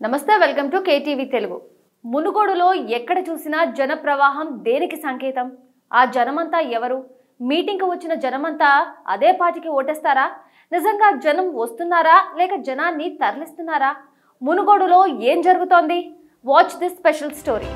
నమస్తే welcome to KTV Telugu మునుగోడులో ఎక్కడ చూసినా జన ప్రవాహం దేనికి సంకేతం ఆ జనమంతా ఎవరు మీటింగ్కి వచ్చిన జనమంతా అదే పార్టీకి ఓటేస్తారా నిజంగా జనం వస్తున్నారా లేక జనాన్ని తరలిస్తున్నారా మునుగోడులో ఏం జరుగుతోంది watch this special story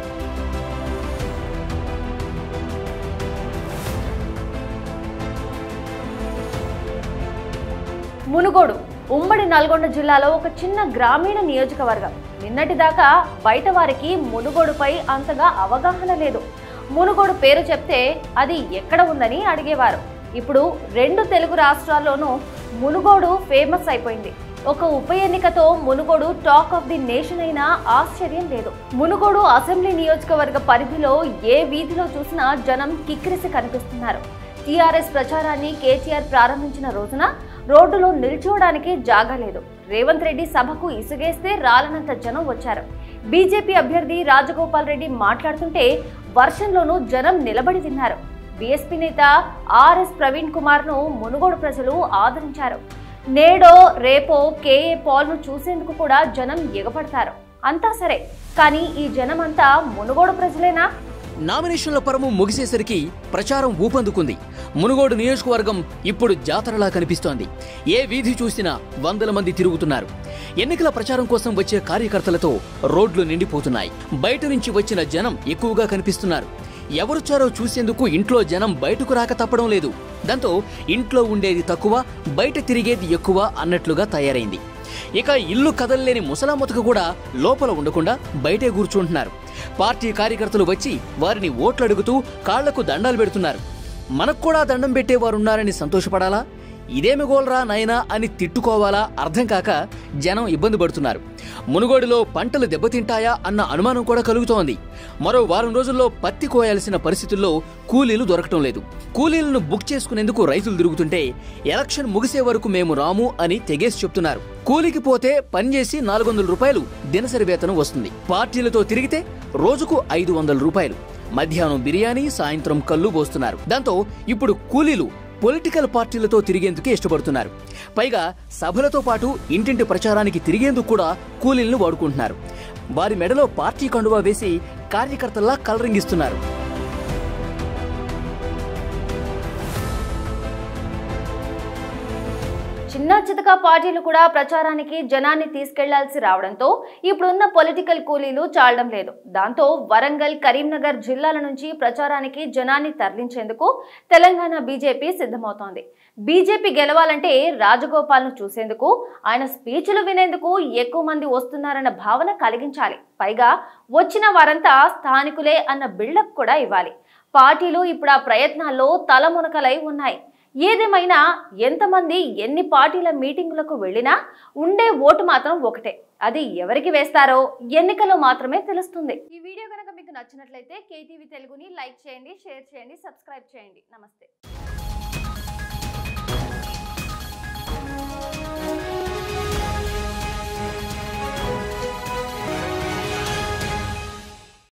Munugode ఉమ్మడి నల్గొండ జిల్లాలో ఒక చిన్న గ్రామీణ నియోజకవర్గం నిన్నటిదాకా బయట వారికి మునుగోడుపై అంతగా అవగాహన లేదు మునుగోడు పేరు చెప్తే అది ఎక్కడ ఉందని అడిగేవారు ఇప్పుడు రెండు తెలుగు రాష్ట్రాల్లోనూ మునుగోడు ఫేమస్ అయిపోయింది ఒక ఉప ఎన్నికతో Munugode talk of the nation అయినా ఆశ్చర్యం లేదు మునుగోడు అసెంబ్లీ నియోజకవర్గ పరిధిలో ఏ వీధిలో చూసినా జనం కిక్కిరిసి కనిపిస్తున్నారు టీఆర్ఎస్ ప్రచారాన్ని కేసీఆర్ ప్రారంభించిన రోజున రోడ్డులో నిల్చోవడానికి జాగా లేదు రేవంత్ రెడ్డి సభకు ఇసుగేస్తే రాలనంత జనం వచ్చారు బీజేపీ అభ్యర్థి రాజగోపాల్ రెడ్డి మాట్లాడుతుంటే వర్షంలోనూ జనం నిలబడి విన్నారు బీఎస్పీ నేత ఆర్ఎస్ ప్రవీణ్ కుమార్ ను మునుగోడు ప్రజలు ఆదరించారు నేడో రేపో కేఏ పాల్ ను చూసేందుకు కూడా జనం ఎగపడతారు అంతా సరే కానీ ఈ జనం అంతా మునుగోడు ప్రజలేనా నామినేషన్ల పరము ముగిసేసరికి ప్రచారం ఊపందుకుంది మునుగోడు నియోజకవర్గం ఇప్పుడు జాతరలా కనిపిస్తోంది ఏ వీధి చూసినా వందల మంది తిరుగుతున్నారు ఎన్నికల ప్రచారం కోసం వచ్చే కార్యకర్తలతో రోడ్లు నిండిపోతున్నాయి బయట నుంచి వచ్చిన జనం ఎక్కువగా కనిపిస్తున్నారు ఎవరొచ్చారో చూసేందుకు ఇంట్లో జనం బయటకు రాక తప్పడం లేదు దాంతో ఇంట్లో ఉండేది తక్కువ బయట తిరిగేది ఎక్కువ అన్నట్లుగా తయారైంది ఇక ఇల్లు కదలలేని ముసలామతకు కూడా లోపల ఉండకుండా బయటే కూర్చుంటున్నారు పార్టీ కార్యకర్తలు వచ్చి వారిని ఓట్లు అడుగుతూ కాళ్లకు దండాలు పెడుతున్నారు మనకు కూడా దండం పెట్టేవారున్నారని సంతోషపడాలా ఇదేమి గోల్రా నాయనా అని తిట్టుకోవాలా అర్థం కాక జనం ఇబ్బంది పడుతున్నారు మునుగోడులో పంటలు దెబ్బతింటాయా అన్న అనుమానం కూడా కలుగుతోంది మరో వారం రోజుల్లో పత్తి కోయాల్సిన పరిస్థితుల్లో కూలీలు దొరకటం లేదు కూలీలను బుక్ చేసుకునేందుకు రైతులు తిరుగుతుంటే ఎలక్షన్ ముగిసే వరకు మేము రాము అని తెగేసి చెప్తున్నారు కూలికి పోతే పనిచేసి నాలుగు వందల రూపాయలు దినసరి వేతనం వస్తుంది పార్టీలతో తిరిగితే రోజుకు ఐదు వందల రూపాయలు మధ్యాహ్నం బిర్యానీ సాయంత్రం కళ్ళు పోస్తున్నారు దాంతో ఇప్పుడు కూలీలు పొలిటికల్ పార్టీలతో తిరిగేందుకే ఇష్టపడుతున్నారు పైగా సభలతో పాటు ఇంటింటి ప్రచారానికి తిరిగేందుకు కూడా కూలీలను వాడుకుంటున్నారు వారి మెడలో పార్టీ కండువా వేసి కార్యకర్తల్లా కలరింగిస్తున్నారు చిన్న చితక పార్టీలు కూడా ప్రచారానికి జనాన్ని తీసుకెళ్లాల్సి రావడంతో ఇప్పుడున్న పొలిటికల్ కూలీలు చాలడం లేదు దాంతో వరంగల్ కరీంనగర్ జిల్లాల నుంచి ప్రచారానికి జనాన్ని తరలించేందుకు తెలంగాణ బీజేపీ సిద్ధమవుతోంది బీజేపీ గెలవాలంటే రాజగోపాల్ను చూసేందుకు ఆయన స్పీచ్లు వినేందుకు ఎక్కువ మంది వస్తున్నారన్న భావన కలిగించాలి పైగా వచ్చిన వారంతా స్థానికులే అన్న బిల్డప్ కూడా ఇవ్వాలి పార్టీలు ఇప్పుడు ఆ ప్రయత్నాల్లో తలమునకలై ఉన్నాయి ఏదేమైనా ఎంతమంది ఎన్ని పార్టీల మీటింగులకు వెళ్ళినా ఉండే ఓటు మాత్రం ఒకటే అది ఎవరికి వేస్తారో ఎన్నికలో మాత్రమే తెలుస్తుంది ఈ వీడియో కనుక మీకు నచ్చినట్లయితే కేటీవీ తెలుగుని లైక్ చేయండి షేర్ చేయండి సబ్స్క్రైబ్ చేయండి నమస్తే